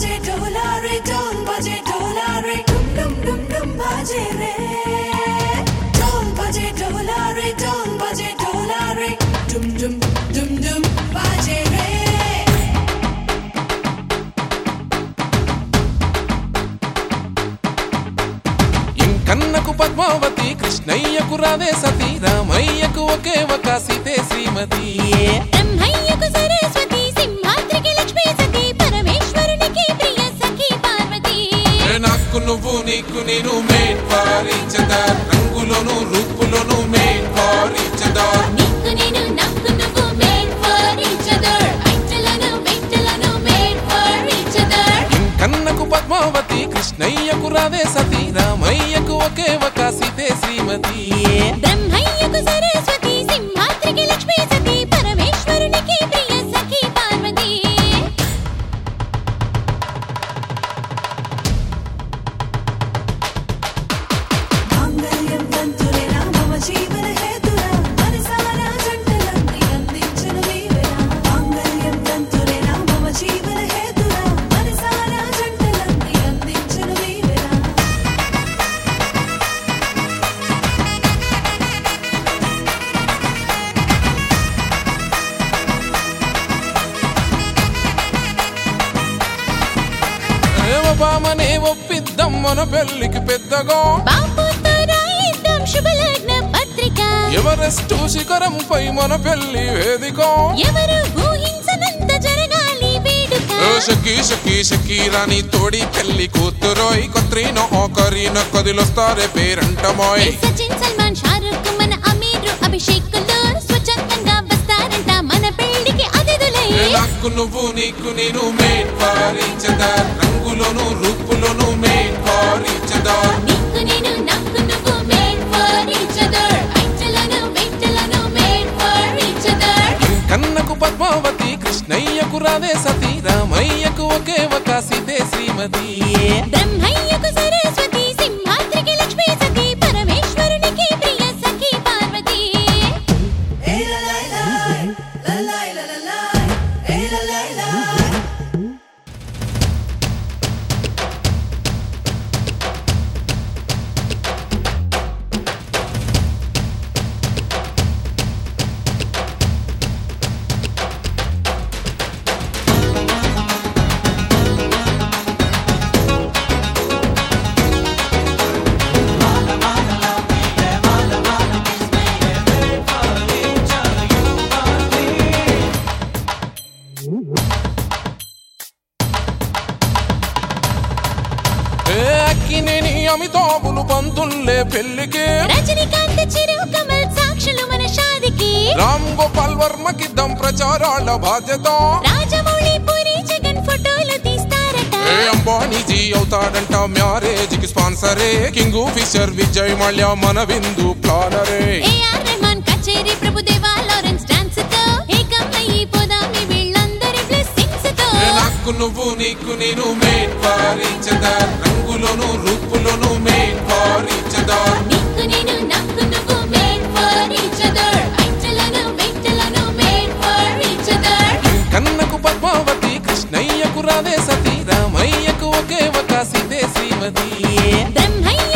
बजे डोला रे ढोल बजे डोला रे डुम डुम डुम डुम बजे रे ढोल बजे डोला रे ढोल बजे डोला रे डुम डुम डुम डुम बजे रे ఇంకన్నకు పద్మావతి కృష్ణయ్యకు రాధే సతీ రామయ్యకు ఒకే ఒక సీతే శ్రీమతి బ్రహ్మయ్యకు సరస్వతి సింహాద్రికి లక్ష్మీ సతీ పరమేశ్వరునికి ప్రియ సఖి పార్వతి నాకు నువ్వు నీకు నేను మేడ్ ఫర్ ఈచ్ అదర్ రంగులోను రూపులోను మేడ్ ఫర్ ఈచ్ అదర్ నీకు నేను నాకు నువ్వు మేడ్ ఫర్ ఈచ్ అదర్ ఐటలను వెంటలను మేడ్ ఫర్ ఈచ్ అదర్ ఇంకన్నకు పద్మావతి కృష్ణయ్యకు రాధే సతీ రామయ్యకు ఒకే ఒక సీతే శ్రీమతి బ్రహ్మయ్యకు సరస్వతి సింహాద్రికి లక్ష్మీ సతీ పరమేశ్వరునికి ప్రియ సఖి పార్వతి మాంగళ్యం తంతులేనా మమ జీవన హేతునా మనసారా జంటలన్నీ అందించను నీవేనా మాంగళ్యం తంతులేనా మమ జీవన హేతునా మనసారా జంటలన్నీ అందించను నీవేనా బామనే ఒప్పిద్దాం మన పెళ్లికి పెద్దగా బాపుతో రాయిద్దాం శుభలగ్న పత్రిక ఎవరెస్టు శిఖరంపై మన పెళ్లి వేదిక ఎవరు ఊహించనంత జరగాలి వేడుక ఓ షకీ షకీ షకీరాని తోడి పెళ్లి కూతురోయ్ కొత్రీన ఓకరీన కదిలొస్తారే పేరంటమోయ్ సచిన్ సల్మాన్ షారుఖ్ మన అమీర్ అభిషేకులు స్వచ్ఛందంగా వస్తారంట మన పెళ్లికి అతిథులై నాకు నువ్వు నీకు నేను మేడ్ ఫర్ ఈచ్ అదర్ రంగులోను రూపులోను మేడ్ ఫర్ ఈచ్ అదర్ నీకు నేను నాకు నువ్వు మేడ్ ఫర్ ఈచ్ అదర్ ఐటలను వెంటలను మేడ్ ఫర్ ఈచ్ అదర్ కన్నకు పద్మావతి కృష్ణయ్యకు రాధే సతీ రామయ్యకు ఒకే ఒక సీతే శ్రీమతి బ్రహ్మయ్యకు సరస్వతి సింహాద్రికి లక్ష్మీ సతీ పరమేశ్వరునికి ప్రియ సఖి Parvati Hey la la la la la la la Hey la la la ఏ అక్కినేని అమితాబులు పంతుల్లే పెళ్లికి రజనీకాంత్ చిరు కమల్ సాక్షులు మన షాదికి రామ్ గోపాల్ వర్మకిద్దాం ప్రచారాల బాధ్యత రాజమౌళి పూరి జగన్ ఫోటోలు తీస్తారట ఏ అంబానీజీ అవుతాడంట మ్యారేజ్ కి స్పాన్సరే కింగ్ ఫిషర్ విజయ్ మల్య మన విందు ప్లానరే ఏఆర్ రెహమాన్ కచేరి ప్రభుదేవా లారెన్స్ డాన్స్ తో ఏకమయ్యి పోదామి వీళ్ళందరి బ్లెస్సింగ్స్ తో ఏ నాకు నువ్వు నీకు నేను మేడ్ ఫర్ ఈచ్ అదర్ రంగులోను రూపులోను మేడ్ ఫర్ ఈచ్ అదర్ నీకు నేను నాకు నువ్వు మేడ్ ఫర్ ఈచ్ అదర్ ఐటలను వెంటలను మేడ్ ఫర్ ఈచ్ అదర్ కన్నకు పద్మావతి కృష్ణయ్యకు రాధే సతీ రామయ్యకు ఒకే ఒక సీతే శ్రీమతి బ్రహ్మయ్య